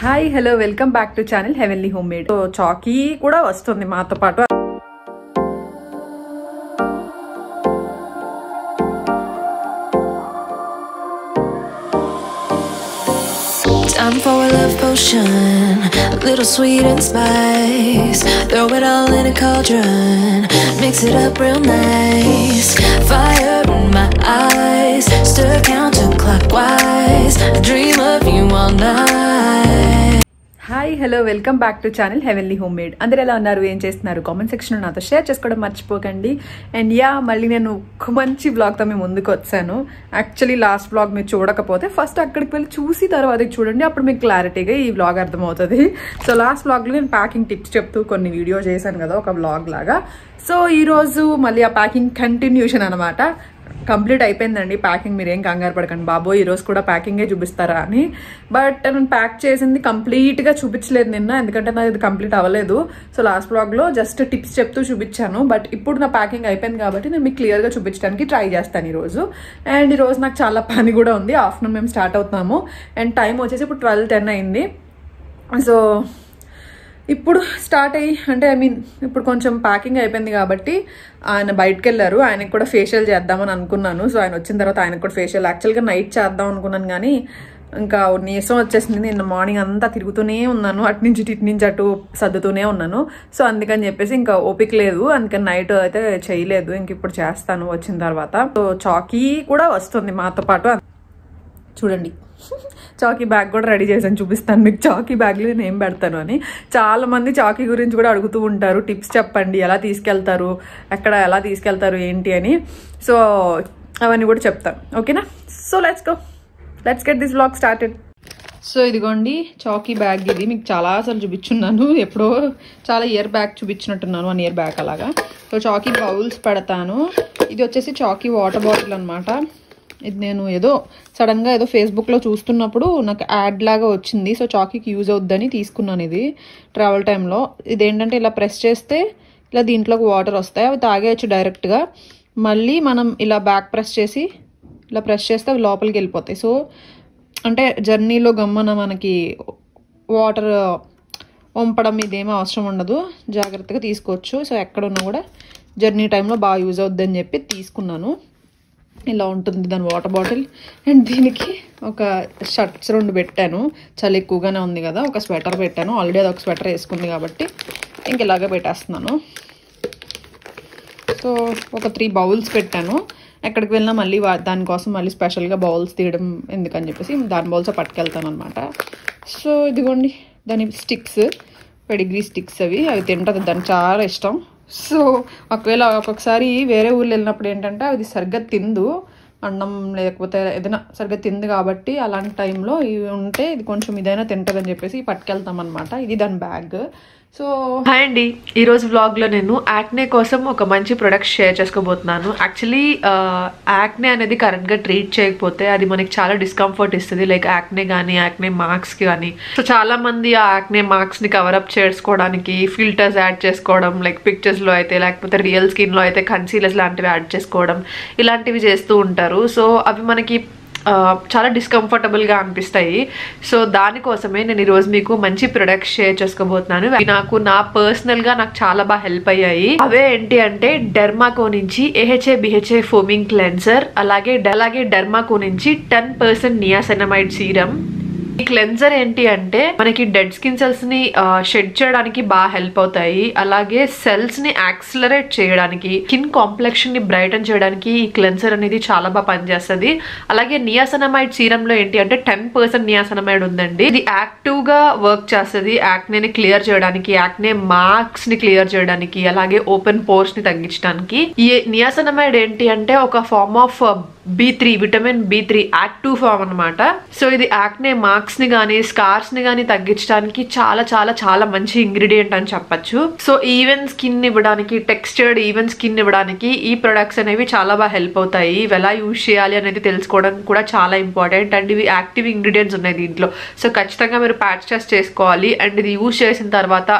Hi hello welcome back to channel heavenly home made so చాకీ కూడా వస్తుంది మాతో పాటు Time for a love potion, a little sweet and spice. Throw it all in a cauldron, mix it up real nice. Fire in my eyes, stir counterclockwise. I dream of you all night. Hi hello welcome back to channel heavenly home made అందరు ఎలా ఉన్నారు ఏం చేస్తున్నారు comment section నాతో share చేసుకోవడం మర్చిపోకండి and yeah మళ్ళీ నేను ఒక మంచి బ్లాగ్తో మీ ముందుకు వచ్చాను యాక్చువల్లీ లాస్ట్ బ్లాగ్ మీరు చూడకపోతే ఫస్ట్ అక్కడికి వెళ్ళి చూసి తర్వాత ఇది చూడండి అప్పుడు మీకు క్లారిటీగా ఈ బ్లాగ్ అర్థమవుతుంది సో లాస్ట్ బ్లాగ్లో నేను ప్యాకింగ్ టిప్స్ చెప్తూ కొన్ని వీడియో చేశాను కదా ఒక బ్లాగ్ లాగా సో ఈరోజు మళ్ళీ ఆ ప్యాకింగ్ కంటిన్యూషన్ అనమాట కంప్లీట్ అయిపోయిందండి ప్యాకింగ్ మీరు ఏం కంగారు పడకండి బాబోయ్ ఈరోజు కూడా ప్యాకింగే చూపిస్తారా అని బట్ నేను ప్యాక్ చేసింది కంప్లీట్గా చూపించలేదు నిన్న ఎందుకంటే నాది ఇది కంప్లీట్ అవ్వలేదు సో లాస్ట్ బ్లాగ్లో జస్ట్ టిప్స్ చెప్తూ చూపించాను బట్ ఇప్పుడు నా ప్యాకింగ్ అయిపోయింది కాబట్టి నేను మీకు క్లియర్గా చూపించడానికి ట్రై చేస్తాను ఈరోజు అండ్ ఈరోజు నాకు చాలా పని కూడా ఉంది ఆఫ్టర్నూన్ మేము స్టార్ట్ అవుతున్నాము అండ్ టైం వచ్చేసి ఇప్పుడు ట్వెల్వ్ టెన్ అయింది సో ఇప్పుడు స్టార్ట్ అయ్యి అంటే ఐ మీన్ ఇప్పుడు కొంచెం ప్యాకింగ్ అయిపోయింది కాబట్టి ఆయన బయటకు వెళ్ళారు ఆయనకు కూడా ఫేషియల్ చేద్దామని అనుకున్నాను సో ఆయన వచ్చిన తర్వాత ఆయనకు కూడా ఫేషియల్ యాక్చువల్గా నైట్ చేద్దాం అనుకున్నాను కానీ ఇంకా నీరసం వచ్చేసింది నిన్న మార్నింగ్ అంతా తిరుగుతూనే ఉన్నాను అటు నుంచి ఇటు నుంచి అటు సర్దుతూనే ఉన్నాను సో అందుకని చెప్పేసి ఇంకా ఓపిక లేదు అందుకని నైట్ అయితే చేయలేదు ఇంక ఇప్పుడు చేస్తాను వచ్చిన తర్వాత సో చాకీ కూడా వస్తుంది మాతో పాటు చూడండి చాకీ బ్యాగ్ కూడా రెడీ చేశాను చూపిస్తాను మీకు చాకీ బ్యాగ్లో నేను ఏం పెడతాను అని చాలా మంది చాకీ గురించి కూడా అడుగుతూ ఉంటారు టిప్స్ చెప్పండి ఎలా తీసుకెళ్తారు ఎక్కడ ఎలా తీసుకెళ్తారు ఏంటి అని సో అవన్నీ కూడా చెప్తాను ఓకేనా so let's go let's get this blog started so ఇదిగోండి చాకీ బ్యాగ్ ఇది మీకు చాలాసార్లు చూపించున్నాను ఎప్పుడో చాలా ఇయర్ బ్యాగ్ చూపించినట్టున్నాను వన్ ఇయర్ బ్యాగ్ అలాగా సో చాకీ బౌల్స్ పెడతాను ఇది వచ్చేసి చాకీ వాటర్ బాటిల్ అనమాట ఇది నేను ఏదో సడన్గా ఏదో ఫేస్బుక్లో చూస్తున్నప్పుడు నాకు యాడ్ లాగా వచ్చింది సో చాకీకి యూజ్ అవుద్దని తీసుకున్నాను ఇది ట్రావెల్ టైంలో ఇదేంటంటే ఇలా ప్రెస్ చేస్తే ఇలా దీంట్లోకి వాటర్ వస్తాయి అవి తాగేయచ్చు డైరెక్ట్గా మళ్ళీ మనం ఇలా బ్యాక్ ప్రెస్ చేసి ఇలా ప్రెస్ చేస్తే అవి లోపలికి వెళ్ళిపోతాయి సో అంటే జర్నీలో గమ్మన మనకి వాటర్ వంపడం ఇదేమీ అవసరం ఉండదు జాగ్రత్తగా తీసుకోవచ్చు సో ఎక్కడున్నా కూడా జర్నీ టైంలో బాగా యూజ్ అవుద్దని చెప్పి తీసుకున్నాను ఇలా ఉంటుంది దాని వాటర్ బాటిల్ అండ్ దీనికి ఒక షర్ట్స్ రెండు పెట్టాను చలి ఎక్కువగానే ఉంది కదా ఒక స్వెటర్ పెట్టాను ఆల్రెడీ అది ఒక స్వెటర్ వేసుకుంది కాబట్టి ఇంక ఇలాగే పెట్టేస్తున్నాను సో ఒక త్రీ బౌల్స్ పెట్టాను ఎక్కడికి వెళ్ళినా మళ్ళీ వా- దానికోసం మళ్ళీ స్పెషల్గా బౌల్స్ తీయడం ఎందుకని చెప్పేసి దాని బౌల్స్ పట్టుకెళ్తాను అనమాట సో ఇదిగోండి దాని స్టిక్స్ పెడిగ్రీ స్టిక్స్ అవి అవి తింటుంది దానికి చాలా ఇష్టం సో ఒకవేళ ఒక్కొక్కసారి వేరే ఊర్లో వెళ్ళినప్పుడు ఏంటంటే అది సరిగ్గా తిందు అన్నం లేకపోతే ఏదైనా సరిగ్గా తింది కాబట్టి అలాంటి టైంలో ఇవి ఉంటే ఇది కొంచెం ఇదైనా తింటుందని చెప్పేసి పట్టుకెళ్తాం అనమాట ఇది దాని బ్యాగ్ సో హాయ్ అండి ఈరోజు వ్లాగ్లో నేను యాక్నే కోసం ఒక మంచి ప్రొడక్ట్ షేర్ చేసుకోబోతున్నాను యాక్చువల్లీ యాక్నే అనేది కరెక్ట్గా ట్రీట్ చేయకపోతే అది మనకి చాలా డిస్కంఫర్ట్ ఇస్తుంది లైక్ యాక్నే కానీ యాక్నే మార్క్స్ కానీ సో చాలా మంది ఆ యాక్నే మార్క్స్ని కవరప్ చేసుకోవడానికి ఫిల్టర్స్ యాడ్ చేసుకోవడం లైక్ పిక్చర్స్లో అయితే లేకపోతే రియల్ స్కిన్లో అయితే కన్సీలర్స్ లాంటివి యాడ్ చేసుకోవడం ఇలాంటివి చేస్తూ ఉంటారు సో అవి మనకి ఆ, చాలా డిస్కంఫర్టబుల్గా అనిపిస్తాయి సో దానికోసమే నేను ఈరోజు మీకు మంచి ప్రొడక్ట్స్ షేర్ చేసుకోబోతున్నాను అవి నాకు నా పర్సనల్గా నాకు చాలా బాగా హెల్ప్ అయ్యాయి అవే ఏంటి అంటే డెర్మాకో నుంచి ఏహెచ్ఏ బిహెచ్ఏ ఫోమింగ్ క్లెన్సర్ అలాగే అలాగే డెర్మాకో నుంచి టెన్ పర్సెంట్ నియాసెనమైడ్ సీరం ఈ క్లెన్జర్ ఏంటి అంటే మనకి డెడ్ స్కిన్ సెల్స్ ని షెడ్ చేయడానికి బాగా హెల్ప్ అవుతాయి అలాగే సెల్స్ ని యాక్సిలరేట్ చేయడానికి స్కిన్ కాంప్లెక్షన్ ని బ్రైటన్ చేయడానికి ఈ క్లెన్సర్ అనేది చాలా బాగా పనిచేస్తుంది అలాగే నియాసనమైడ్ సీరం లో ఏంటి అంటే టెన్ పర్సెంట్ నియాసనమైడ్ ఉందండి ఇది యాక్టివ్ గా వర్క్ చేస్తుంది యాక్నే ని క్లియర్ చేయడానికి యాక్నే మార్క్స్ ని క్లియర్ చేయడానికి అలాగే ఓపెన్ పోర్స్ ని తగ్గించడానికి ఈ నియాసనమైడ్ ఏంటి అంటే ఒక form of B three vitamin B three active form అనమాట సో ఇది యాక్నే మార్క్స్ ని కానీ స్కార్స్ ని కానీ తగ్గించడానికి చాలా చాలా చాలా మంచి ఇంగ్రీడియంట్ అని చెప్పొచ్చు సో ఈవెన్ స్కిన్ ఇవ్వడానికి టెక్స్చర్డ్ ఈవెన్ స్కిన్ ఇవ్వడానికి ఈ ప్రొడక్ట్స్ అనేవి చాలా బాగా హెల్ప్ అవుతాయి ఇవి ఎలా యూజ్ చేయాలి అనేది తెలుసుకోవడం కూడా చాలా ఇంపార్టెంట్ అండ్ ఇవి యాక్టివ్ ఇంగ్రీడియంట్స్ ఉన్నాయి దీంట్లో సో ఖచ్చితంగా మీరు ప్యాచ్ టెస్ట్ చేసుకోవాలి అండ్ ఇది యూజ్ చేసిన తర్వాత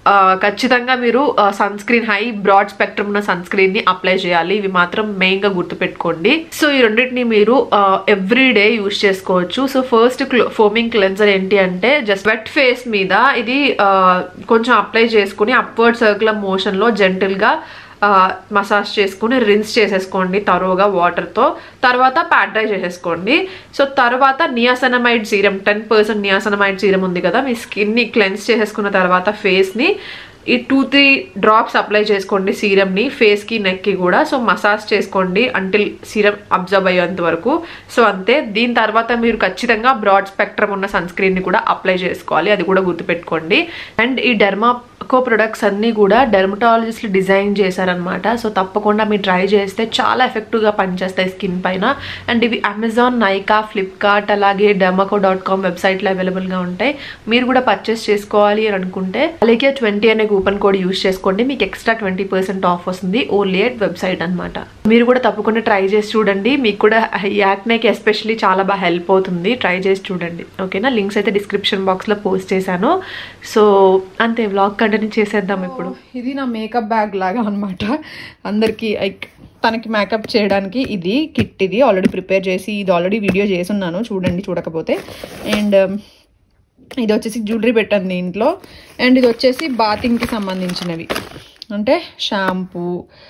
ఆ, ఖచ్చితంగా మీరు sunscreen high broad spectrum ఉన్న సన్ స్క్రీన్ ని అప్లై చేయాలి ఇవి మాత్రం మెయిన్ గా గుర్తుపెట్టుకోండి సో ఈ రెండింటిని మీరు ఎవ్రీ డే యూస్ చేసుకోవచ్చు సో ఫస్ట్ ఫోమింగ్ క్లెన్సర్ ఏంటి అంటే జస్ట్ వెట్ ఫేస్ మీద ఇది ఆ, కొంచెం అప్లై చేసుకుని అప్వర్డ్ సర్క్యులర్ మోషన్ లో జెంటిల్ గా మసాజ్ చేసుకుని రిన్స్ చేసేసుకోండి తరోగా వాటర్తో తర్వాత ప్యాడ్ డ్రై చేసేసుకోండి సో తర్వాత niacinamide serum ten percent niacinamide serum ఉంది కదా మీ స్కిన్ని క్లెన్స్ చేసేసుకున్న తర్వాత ఫేస్ని ఈ టూ త్రీ డ్రాప్స్ అప్లై చేసుకోండి సీరమ్ని ఫేస్కి నెక్కి కూడా సో మసాజ్ చేసుకోండి అంటిల్ సీరం అబ్జర్వ్ అయ్యేంత వరకు సో అంతే దీని తర్వాత మీరు ఖచ్చితంగా బ్రాడ్ స్పెక్ట్రమ్ ఉన్న సన్ స్క్రీన్ని కూడా అప్లై చేసుకోవాలి అది కూడా గుర్తుపెట్టుకోండి అండ్ ఈ డెర్మాకో ప్రొడక్ట్స్ అన్నీ కూడా డెర్మటాలజిస్ట్లు డిజైన్ చేశారనమాట సో తప్పకుండా మీరు ట్రై చేస్తే చాలా ఎఫెక్టివ్గా పనిచేస్తాయి స్కిన్ పైన అండ్ ఇవి అమెజాన్ నైకా ఫ్లిప్కార్ట్ అలాగే డెర్మాకో డాట్ కామ్ వెబ్సైట్లో అవైలబుల్గా ఉంటాయి మీరు కూడా పర్చేస్ చేసుకోవాలి అని అనుకుంటే అలాగే ట్వంటీ అనే కూపన్ కోడ్ యూస్ చేసుకోండి మీకు ఎక్స్ట్రా ట్వంటీ పర్సెంట్ ఆఫ్ వస్తుంది ఓన్లీ ఎట్ వెబ్సైట్ అనమాట మీరు కూడా తప్పకుండా ట్రై చేసి చూడండి మీకు కూడా యాక్నేకి ఎస్పెషల్లీ చాలా బాగా హెల్ప్ అవుతుంది ట్రై చేసి చూడండి ఓకేనా లింక్స్ అయితే డిస్క్రిప్షన్ బాక్స్లో పోస్ట్ చేశాను సో అంతే వ్లాగ్ కంటిన్యూ చేసేద్దాం ఇప్పుడు ఇది నా మేకప్ బ్యాగ్ లాగా అనమాట అందరికి లైక్ తనకి మేకప్ చేయడానికి ఇది కిట్ ఇది ఆల్రెడీ ప్రిపేర్ చేసి ఇది ఆల్రెడీ వీడియో చేసి ఉన్నాను చూడండి చూడకపోతే అండ్ ఇది వచ్చేసి జ్యువెలరీ పెట్టాను దీంట్లో అండ్ ఇది వచ్చేసి బాతింగ్కి సంబంధించినవి అంటే షాంపూ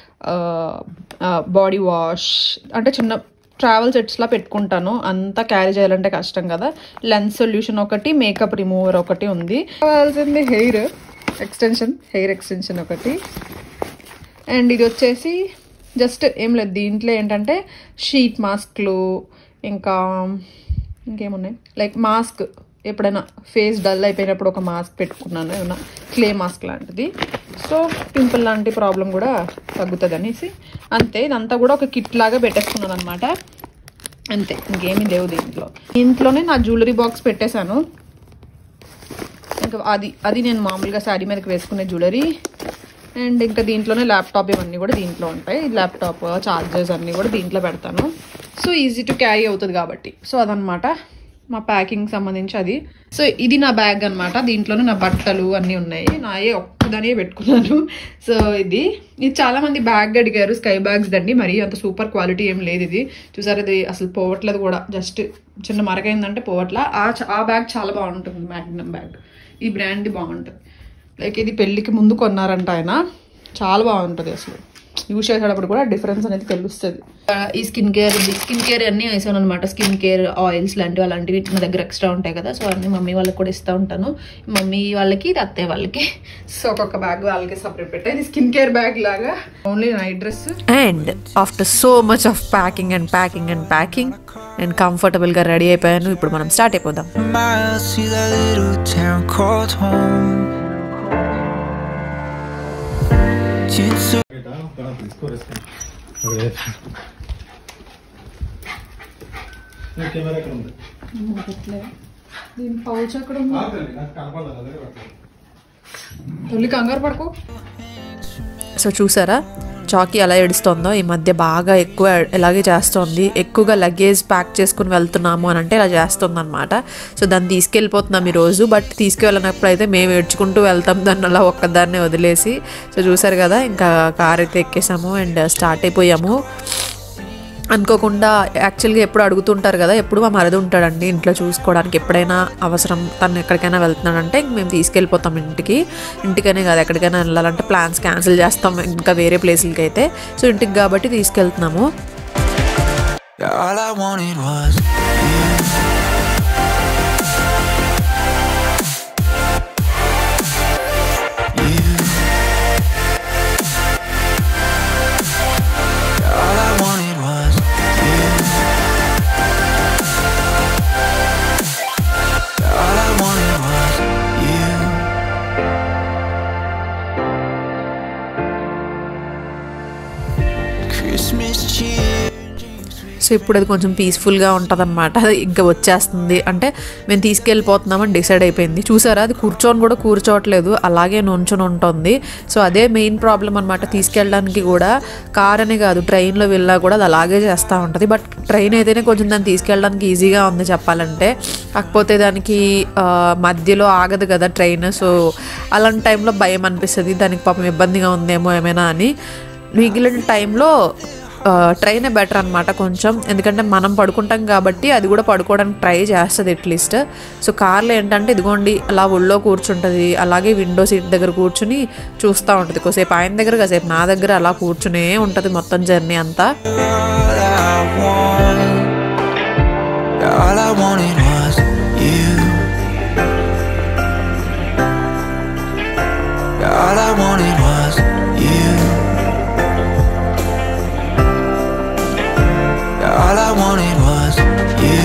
బాడీ వాష్ అంటే చిన్న ట్రావెల్ సెట్స్లా పెట్టుకుంటాను అంతా క్యారీ చేయాలంటే కష్టం కదా లెన్స్ సొల్యూషన్ ఒకటి మేకప్ రిమూవర్ ఒకటి ఉంది కావాల్సింది హెయిర్ ఎక్స్టెన్షన్ హెయిర్ ఎక్స్టెన్షన్ ఒకటి అండ్ ఇది వచ్చేసి జస్ట్ ఏం లేదు దీంట్లో ఏంటంటే షీట్ మాస్క్లు ఇంకా ఇంకేమున్నాయి లైక్ మాస్క్ ఎప్పుడైనా ఫేస్ డల్ అయిపోయినప్పుడు ఒక మాస్క్ పెట్టుకున్నాను ఏమన్నా క్లే మాస్క్ లాంటిది సో పింపుల్ లాంటి ప్రాబ్లం కూడా తగ్గుతుంది అనేసి అంతే ఇదంతా కూడా ఒక కిట్ లాగా పెట్టేసుకున్నాను అనమాట అంతే ఇంకేమీ లేవు దీంట్లో ఇంట్లోనే నా జ్యువెలరీ బాక్స్ పెట్టేశాను ఇంకా అది అది నేను మామూలుగా శారీ మీదకి వేసుకునే జ్యువెలరీ అండ్ ఇంకా దీంట్లోనే ల్యాప్టాప్ ఇవన్నీ కూడా దీంట్లో ఉంటాయి ల్యాప్టాప్ చార్జర్స్ అన్నీ కూడా దీంట్లో పెడతాను సో ఈజీ టు క్యారీ అవుతుంది కాబట్టి సో అదనమాట మా ప్యాకింగ్ సంబంధించి అది సో ఇది నా బ్యాగ్ అనమాట దీంట్లోనే నా బట్టలు అన్నీ ఉన్నాయి నాయే ఒక్కదానే పెట్టుకున్నాను సో ఇది ఇది చాలా మంది బ్యాగ్ అడిగారు స్కై బ్యాగ్స్ దండి మరి అంత సూపర్ క్వాలిటీ ఏం లేదు ఇది చూసారు ఇది అసలు పోవట్లేదు కూడా జస్ట్ చిన్న మరకైందంటే పోవట్లా ఆ చ- ఆ బ్యాగ్ చాలా బాగుంటుంది మ్యాగ్నమ్ బ్యాగ్ ఈ బ్రాండ్ బాగుంటుంది లైక్ ఇది పెళ్ళికి ముందు కొన్నారంట ఆయన చాలా బాగుంటుంది అసలు యూజ్ చేసేటప్పుడు కూడా డిఫరెన్స్ అనేది తెలుస్తుంది ఆ, ఈ స్కిన్ కేర్ స్కిన్ కేర్ అన్నీ వేసాను అనమాట స్కిన్ కేర్ ఆయిల్స్ లాంటివి అలాంటివి నా దగ్గర ఎక్స్ట్రా ఉంటాయి కదా సో అన్ని మమ్మీ వాళ్ళకి కూడా ఇస్తూ ఉంటాను మమ్మీ వాళ్ళకి ఇది అత్తయ్య వాళ్ళకి సో ఒక్కొక్క బ్యాగ్ వాళ్ళకి సపరేట్ పెట్టా ఇది స్కిన్ కేర్ బ్యాగ్ లాగా only night dress and after so much of packing and packing and packing నేను కంఫర్టబుల్గా రెడీ అయిపోయాను ఇప్పుడు మనం స్టార్ట్ అయిపోదాం miles to that little town called home. Jinsu camera ఎక్కడ ఉంది దీని పౌచ్ అక్కడ ఆగండి, నాకు కనపడలేదు అదే పెట్టలేదు. తొలి కంగారు పడుకో సో చూసారా చాకీ ఎలా ఏడుస్తోందో ఈ మధ్య బాగా ఎక్కువ ఇలాగే చేస్తోంది ఎక్కువగా లగేజ్ ప్యాక్ చేసుకుని వెళ్తున్నాము అని అంటే ఇలా చేస్తుంది అనమాట సో దాన్ని తీసుకెళ్ళిపోతున్నాం ఈరోజు బట్ తీసుకువెళ్ళినప్పుడు అయితే మేము ఏడ్చుకుంటూ వెళ్తాం దాన్ని అలా ఒక్కదాన్నే వదిలేసి సో చూసారు కదా ఇంకా కార్ అయితే ఎక్కేసాము అండ్ స్టార్ట్ అయిపోయాము అనుకోకుండా యాక్చువల్గా ఎప్పుడు అడుగుతుంటారు కదా ఎప్పుడు మా మరది ఉంటాడండి ఇంట్లో చూసుకోవడానికి ఎప్పుడైనా అవసరం తను ఎక్కడికైనా వెళ్తున్నాడంటే ఇంక మేము తీసుకెళ్ళిపోతాం ఇంటికి ఇంటికనే కాదు ఎక్కడికైనా వెళ్ళాలంటే ప్లాన్స్ క్యాన్సిల్ చేస్తాం ఇంకా వేరే ప్లేసులకి అయితే సో ఇంటికి కాబట్టి తీసుకెళ్తున్నాము Yeah, all I wanted was you. You. Yeah, all I wanted was you. Yeah, all I wanted was you. Christmas cheer. So ఇప్పుడు అది కొంచెం పీస్ఫుల్గా ఉంటుంది అనమాట ఇంకా వచ్చేస్తుంది అంటే మేము తీసుకెళ్ళిపోతున్నామని డిసైడ్ అయిపోయింది చూసారా అది కూర్చొని కూడా కూర్చోవట్లేదు అలాగే నుంచొని ఉంటుంది సో అదే మెయిన్ ప్రాబ్లం అనమాట తీసుకెళ్ళడానికి కూడా కార్ అనే కాదు ట్రైన్లో వెళ్ళా కూడా అది అలాగే చేస్తూ ఉంటుంది బట్ ట్రైన్ అయితేనే కొంచెం దాన్ని తీసుకెళ్ళడానికి ఈజీగా ఉంది చెప్పాలంటే కాకపోతే దానికి ఆ, మధ్యలో ఆగదు కదా ట్రైన్ సో అలాంటి టైంలో భయం అనిపిస్తుంది దానికి పాపం ఇబ్బందిగా ఉందేమో ఏమైనా అని మిగిలిన టైంలో ఆ, ట్రైనే బెటర్ అనమాట కొంచెం ఎందుకంటే మనం పడుకుంటాం కాబట్టి అది కూడా పడుకోవడానికి ట్రై చేస్తుంది అట్లీస్ట్ సో కార్లో ఏంటంటే ఇదిగోండి అలా ఒళ్ళో కూర్చుంటుంది అలాగే విండో సీట్ దగ్గర కూర్చుని చూస్తూ ఉంటుంది కొద్దిసేపు ఆయన దగ్గర కాసేపు నా దగ్గర అలా కూర్చునే ఉంటుంది మొత్తం జర్నీ అంతా All I wanted, all I wanted was you. All I wanted was you. All I wanted was you.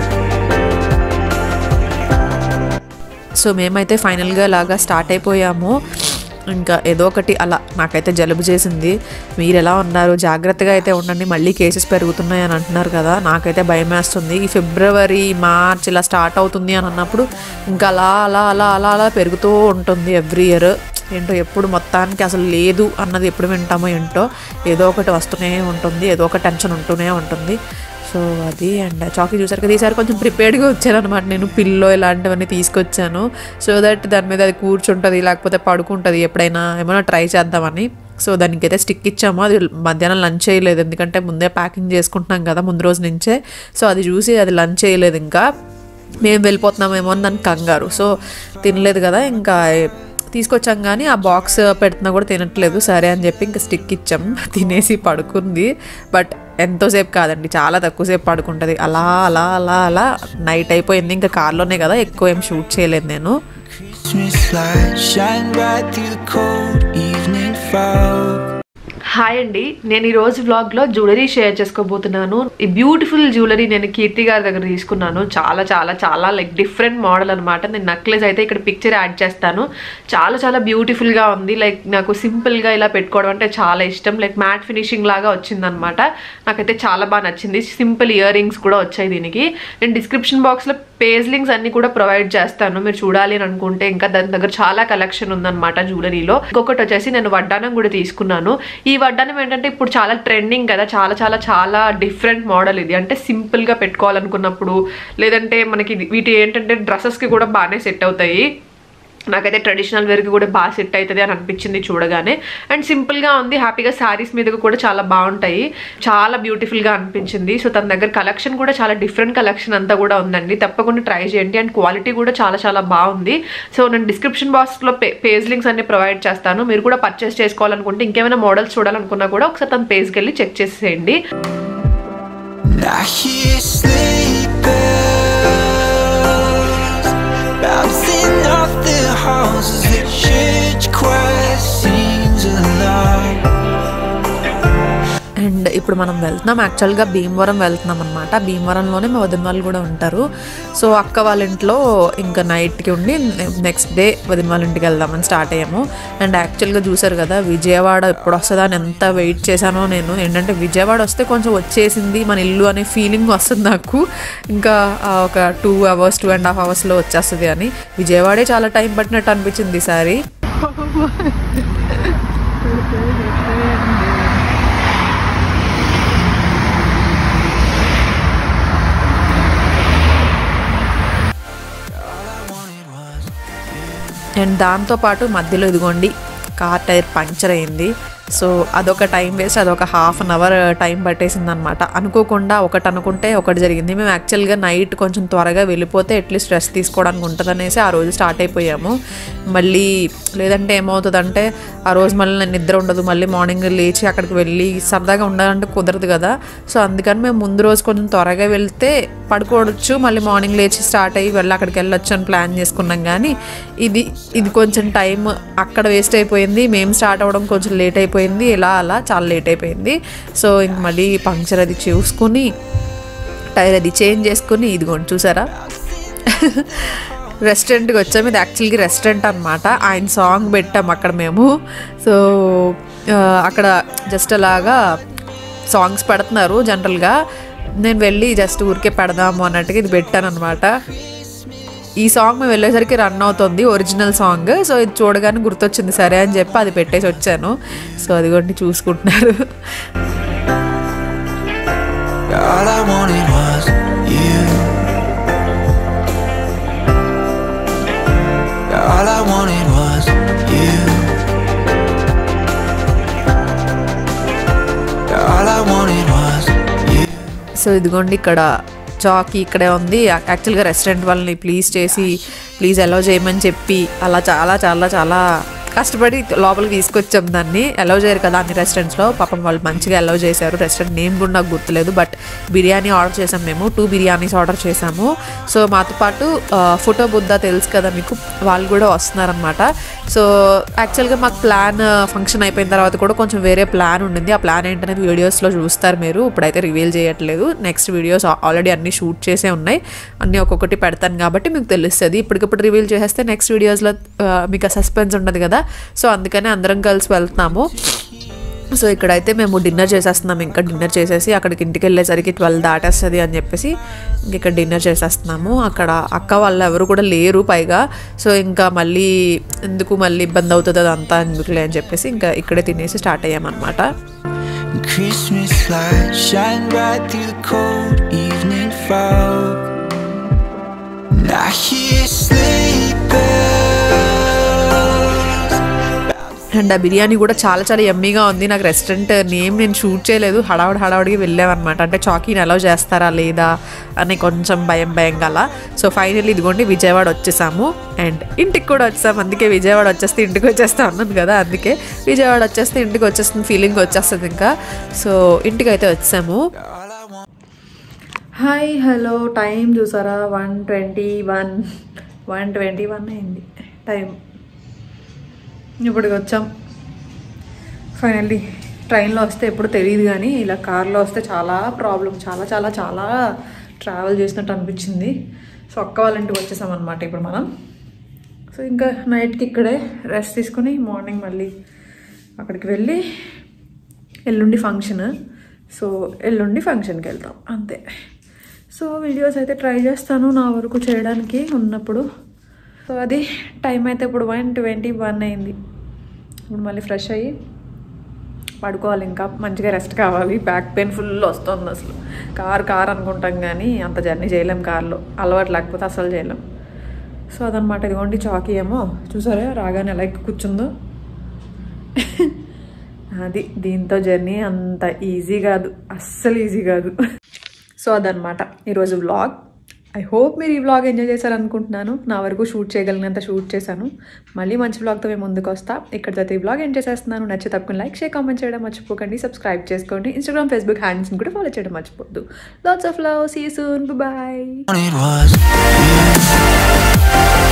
So మేమైతే ఫైనల్గా లాగా స్టార్ట్ అయిపోయాము ఇంకా ఏదో ఒకటి అలా నాకైతే జలుబు చేసింది మీరు ఎలా ఉన్నారు జాగ్రత్తగా అయితే ఉండండి మళ్ళీ కేసెస్ పెరుగుతున్నాయి అని అంటున్నారు కదా నాకైతే భయం వేస్తుంది ఈ ఫిబ్రవరి మార్చ్ ఇలా స్టార్ట్ అవుతుంది అని అన్నప్పుడు ఇంకా అలా అలా అలా అలా అలా పెరుగుతూ ఉంటుంది ఎవ్రీ ఇయర్ ఏంటో ఎప్పుడు మొత్తానికి అసలు లేదు అన్నది ఎప్పుడు వింటామో ఏంటో ఏదో ఒకటి వస్తూనే ఉంటుంది ఏదో ఒక టెన్షన్ ఉంటూనే ఉంటుంది సో అది అండ్ చాకీ చూసారు కదా ఈసారి కొంచెం ప్రిపేర్డ్గా వచ్చాను అనమాట నేను పిల్లో ఇలాంటివన్నీ తీసుకొచ్చాను సో దట్ దాని మీద అది కూర్చుంటుంది లేకపోతే పడుకుంటుంది ఎప్పుడైనా ఏమైనా ట్రై చేద్దామని సో దానికి అయితే స్టిక్ ఇచ్చాము అది మధ్యాహ్నం లంచ్ చేయలేదు ఎందుకంటే ముందే ప్యాకింగ్ చేసుకుంటున్నాం కదా ముందు రోజు నుంచే సో అది చూసి అది లంచ్ చేయలేదు ఇంకా మేము వెళ్ళిపోతున్నామేమో అని దానికి కంగారు సో తినలేదు కదా ఇంకా తీసుకొచ్చాం కానీ ఆ బాక్స్ పెడుతున్నా కూడా తినట్లేదు సరే అని చెప్పి ఇంకా స్టిక్ ఇచ్చాం తినేసి పడుకుంది బట్ ఎంతోసేపు కాదండి చాలా తక్కువసేపు పడుకుంటుంది అలా అలా అలా అలా నైట్ అయిపోయింది ఇంకా కార్లోనే కదా ఎక్కువ ఏం షూట్ చేయలేదు నేను Christmas lights shine bright through the cold evening fog. Hi అండి నేను ఈ రోజు వ్లాగ్ లో జ్యువెలరీ షేర్ చేసుకోబోతున్నాను ఈ బ్యూటిఫుల్ జ్యువెలరీ నేను కీర్తి గారి దగ్గర తీసుకున్నాను చాలా చాలా చాలా లైక్ డిఫరెంట్ మోడల్ అనమాట నేను నక్లెస్ అయితే ఇక్కడ పిక్చర్ యాడ్ చేస్తాను చాలా చాలా బ్యూటిఫుల్ గా ఉంది లైక్ నాకు సింపుల్ గా ఇలా పెట్టుకోవడం అంటే చాలా ఇష్టం లైక్ మ్యాట్ ఫినిషింగ్ లాగా వచ్చిందనమాట నాకైతే చాలా బాగా నచ్చింది సింపుల్ ఇయర్ రింగ్స్ కూడా వచ్చాయి దీనికి నేను డిస్క్రిప్షన్ బాక్స్ లో పేజ్ లింక్స్ అన్ని కూడా ప్రొవైడ్ చేస్తాను మీరు చూడాలి అని అనుకుంటే ఇంకా దాని దగ్గర చాలా కలెక్షన్ ఉందన్నమాట జ్యువెలరీలో ఇంకొకటి వచ్చేసి నేను వడ్డానం కూడా తీసుకున్నాను ఈ వడ్డానం ఏంటంటే ఇప్పుడు చాలా ట్రెండింగ్ కదా చాలా చాలా చాలా డిఫరెంట్ మోడల్ ఇది అంటే సింపుల్ గా పెట్టుకోవాలనుకున్నప్పుడు లేదంటే మనకి ఇది- వీటి ఏంటంటే డ్రెస్సెస్ కి కూడా బాగానే సెట్ అవుతాయి నాకైతే ట్రెడిషనల్ వేర్కి కూడా బాగా సెట్ అవుతుంది అని అనిపించింది చూడగానే అండ్ సింపుల్గా ఉంది హ్యాపీగా శారీస్ మీద కూడా చాలా బాగుంటాయి చాలా బ్యూటిఫుల్గా అనిపించింది సో తన దగ్గర కలెక్షన్ కూడా చాలా డిఫరెంట్ కలెక్షన్ అంతా కూడా ఉందండి తప్పకుండా ట్రై చేయండి అండ్ క్వాలిటీ కూడా చాలా చాలా బాగుంది సో నేను డిస్క్రిప్షన్ బాక్స్లో పే పేజ్ లింక్స్ అన్ని ప్రొవైడ్ చేస్తాను మీరు కూడా పర్చేస్ చేసుకోవాలనుకుంటే ఇంకేమైనా మోడల్స్ చూడాలనుకున్నా కూడా ఒకసారి తన పేజ్కి వెళ్ళి చెక్ చేసేయండి I hear sleigh bells bouncing off the halls as the church choir sings aloud. And ఇప్పుడు మనం వెళ్తున్నాం యాక్చువల్గా భీమవరం వెళ్తున్నాం అనమాట భీమవరంలోనే మా వదిన వాళ్ళు కూడా ఉంటారు సో అక్క వాళ్ళ ఇంట్లో ఇంకా నైట్కి ఉండి నెక్స్ట్ డే వదిన వాళ్ళ ఇంటికి వెళ్దామని స్టార్ట్ అయ్యాము అండ్ యాక్చువల్గా చూసారు కదా విజయవాడ ఎప్పుడు వస్తుందా అని ఎంత వెయిట్ చేశానో నేను ఏంటంటే విజయవాడ వస్తే కొంచెం వచ్చేసింది మన ఇల్లు అనే ఫీలింగ్ వస్తుంది నాకు ఇంకా ఆ, ఒక two hours two and half అవర్స్లో వచ్చేస్తుంది అని విజయవాడే చాలా టైం పట్టినట్టు అనిపించింది ఈసారి అండ్ దాంతోపాటు మధ్యలో ఇదిగోండి కార్ టైర్ పంక్చర్ అయింది సో అదొక టైం వేస్ట్ అదొక హాఫ్ అన్ అవర్ టైం పట్టేసింది అనమాట అనుకోకుండా ఒకటి అనుకుంటే ఒకటి జరిగింది మేము యాక్చువల్గా నైట్ కొంచెం త్వరగా వెళ్ళిపోతే అట్లీస్ట్ రెస్ట్ తీసుకోవడానికి ఉంటుంది అనేసి ఆ రోజు స్టార్ట్ అయిపోయాము మళ్ళీ లేదంటే ఏమవుతుందంటే ఆ రోజు మళ్ళీ నేను నిద్ర ఉండదు మళ్ళీ మార్నింగ్ లేచి అక్కడికి వెళ్ళి సరదాగా ఉండాలంటే కుదరదు కదా సో అందుకని మేము ముందు రోజు కొంచెం త్వరగా వెళ్తే పడుకోవచ్చు మళ్ళీ మార్నింగ్ లేచి స్టార్ట్ అయ్యి వెళ్ళి అక్కడికి వెళ్ళొచ్చు అని ప్లాన్ చేసుకున్నాం కానీ ఇది ఇది కొంచెం టైం అక్కడ వేస్ట్ అయిపోయింది మేము స్టార్ట్ అవ్వడం కొంచెం లేట్ అయిపోయింది ఇలా అలా చాలా లేట్ అయిపోయింది సో ఇంక మళ్ళీ పంక్చర్ అది చూసుకుని టైర్ అది చేంజ్ చేసుకుని ఇదిగోండి చూసారా రెస్టారెంట్కి వచ్చాము ఇది యాక్చువల్గా రెస్టారెంట్ అనమాట ఆయన సాంగ్ పెట్టాం అక్కడ మేము సో ఆ, అక్కడ జస్ట్ అలాగా సాంగ్స్ పెడుతున్నారు జనరల్గా నేను వెళ్ళి జస్ట్ ఊరికే పెడదాము అన్నట్టుగా ఇది పెట్టాను అనమాట ఈ సాంగ్ మేము వెళ్ళేసరికి రన్ అవుతుంది ఒరిజినల్ సాంగ్ సో ఇది చూడగానే గుర్తొచ్చింది సరే అని చెప్పి అది పెట్టేసి వచ్చాను సో అదిగోండి చూసుకుంటున్నారు All I wanted was you. All I wanted was you. All I wanted was you. So ఇదిగోండి ఇక్కడ చాక్ ఇక్కడే ఉంది యాక్చువల్గా రెస్టారెంట్ వాళ్ళని ప్లీజ్ చేసి ప్లీజ్ అలౌ చేయమని చెప్పి అలా చాలా చాలా చాలా కష్టపడి లోపలికి తీసుకొచ్చాం దాన్ని అలౌ చేయరు కదా అన్ని రెస్టారెంట్స్లో పాపం వాళ్ళు మంచిగా అలౌ చేశారు రెస్టారెంట్ నేమ్ కూడా నాకు గుర్తులేదు బట్ బిర్యానీ ఆర్డర్ చేసాం మేము టూ బిర్యానీస్ ఆర్డర్ చేసాము సో మాతో పాటు ఫోటో బుద్ధ తెలుసు కదా మీకు వాళ్ళు కూడా వస్తున్నారనమాట సో యాక్చువల్గా మాకు ప్లాన్ ఫంక్షన్ అయిపోయిన తర్వాత కూడా కొంచెం వేరే ప్లాన్ ఉండింది ఆ ప్లాన్ ఏంటనేది వీడియోస్లో చూస్తారు మీరు ఇప్పుడైతే రివీల్ చేయట్లేదు నెక్స్ట్ వీడియోస్ ఆల్రెడీ అన్ని షూట్ చేసే ఉన్నాయి అన్నీ ఒక్కొక్కటి పెడతాను కాబట్టి మీకు తెలుస్తుంది ఇప్పటికిప్పుడు రివీల్ చేసేస్తే నెక్స్ట్ వీడియోస్లో మీకు ఆ సస్పెన్స్ ఉండదు కదా సో అందుకని అందరం కలిసి వెళ్తున్నాము సో ఇక్కడైతే మేము డిన్నర్ చేసేస్తున్నాం ఇంకా డిన్నర్ చేసేసి అక్కడికి ఇంటికి వెళ్ళేసరికి ట్వెల్వ్ దాటేస్తుంది అని చెప్పేసి ఇంక ఇక్కడ డిన్నర్ చేసేస్తున్నాము అక్కడ అక్క వాళ్ళు ఎవరు కూడా లేరు పైగా సో ఇంకా మళ్ళీ ఎందుకు మళ్ళీ ఇబ్బంది అవుతుంది అదంతా ఎందుకులే అని చెప్పేసి ఇంకా ఇక్కడే తినేసి స్టార్ట్ అయ్యామన్నమాట Christmas lights shine bright through the cold evening fog. And I hear sleepers. And ఆ బిర్యానీ కూడా చాలా చాలా ఎమ్మీగా ఉంది నాకు రెస్టారెంట్ నేమ్ నేను షూట్ చేయలేదు హడావుడి హడావుడికి వెళ్ళామన్నమాట అంటే చాకీని అలౌ చేస్తారా లేదా అని కొంచెం భయం భయంగా అలా సో ఫైనల్లీ ఇదిగోండి విజయవాడ వచ్చేసాము అండ్ ఇంటికి కూడా వచ్చాము అందుకే విజయవాడ వచ్చేస్తే ఇంటికి వచ్చేస్తా అన్నాను కదా అందుకే విజయవాడ వచ్చేస్తే ఇంటికి వచ్చేస్తుంది ఫీలింగ్ వచ్చేస్తుంది ఇంకా సో ఇంటికి అయితే వచ్చాము All I want. Hi hello time చూసారా one twenty one one twenty one అయింది టైం ఇప్పటికి వచ్చాం ఫైనల్లీ ట్రైన్లో వస్తే ఎప్పుడు తెలియదు కానీ ఇలా కార్లో వస్తే చాలా ప్రాబ్లం చాలా చాలా చాలా ట్రావెల్ చేసినట్టు అనిపించింది సో అక్క వాళ్ళ ఇంటికి వచ్చేసాం అనమాట ఇప్పుడు మనం సో ఇంకా నైట్కి ఇక్కడే రెస్ట్ తీసుకుని మార్నింగ్ మళ్ళీ అక్కడికి వెళ్ళి ఎల్లుండి ఫంక్షన్ సో ఎల్లుండి ఫంక్షన్కి వెళ్తాం అంతే సో వీడియోస్ అయితే ట్రై చేస్తాను నా వరకు చేయడానికి ఉన్నప్పుడు సో అది టైం అయితే ఇప్పుడు వన్ ట్వంటీ వన్ అయింది ఇప్పుడు మళ్ళీ ఫ్రెష్ అయ్యి పడుకోవాలి ఇంకా మంచిగా రెస్ట్ కావాలి బ్యాక్ పెయిన్ ఫుల్ వస్తుంది అసలు కార్ కార్ అనుకుంటాం కానీ అంత జర్నీ చేయలేం కార్లో అలవాటు లేకపోతే అసలు చేయలేం సో అదనమాట ఇదిగోండి చాకీ ఏమో చూసారా రాగానే ఎలా ఎక్కి కూర్చుందో అది దీంతో జర్నీ అంత ఈజీ కాదు అస్సలు ఈజీ కాదు సో అదనమాట ఈరోజు వ్లాగ్ ఐ హోప్ మీరు ఈ వ్లాగ్ ఎంజాయ్ చేశారనుకుంటున్నాను నా వరకు షూట్ చేయగలిగినంత షూట్ చేశాను మళ్ళీ మంచి వ్లాగ్తో మేము ముందుకు వస్తా ఇక్కడితో ఈ వ్లాగ్ ఎంజాయ్ చేస్తున్నాను నచ్చి తప్పకుండా లైక్ షేర్ కామెంట్ చేయడం మర్చిపోకండి సబ్స్క్రైబ్ చేసుకోండి ఇన్స్టాగ్రామ్ ఫేస్బుక్ హ్యాండ్స్ని కూడా ఫాలో చేయడం మర్చిపోద్దు lots of love see soon bye wanted was you.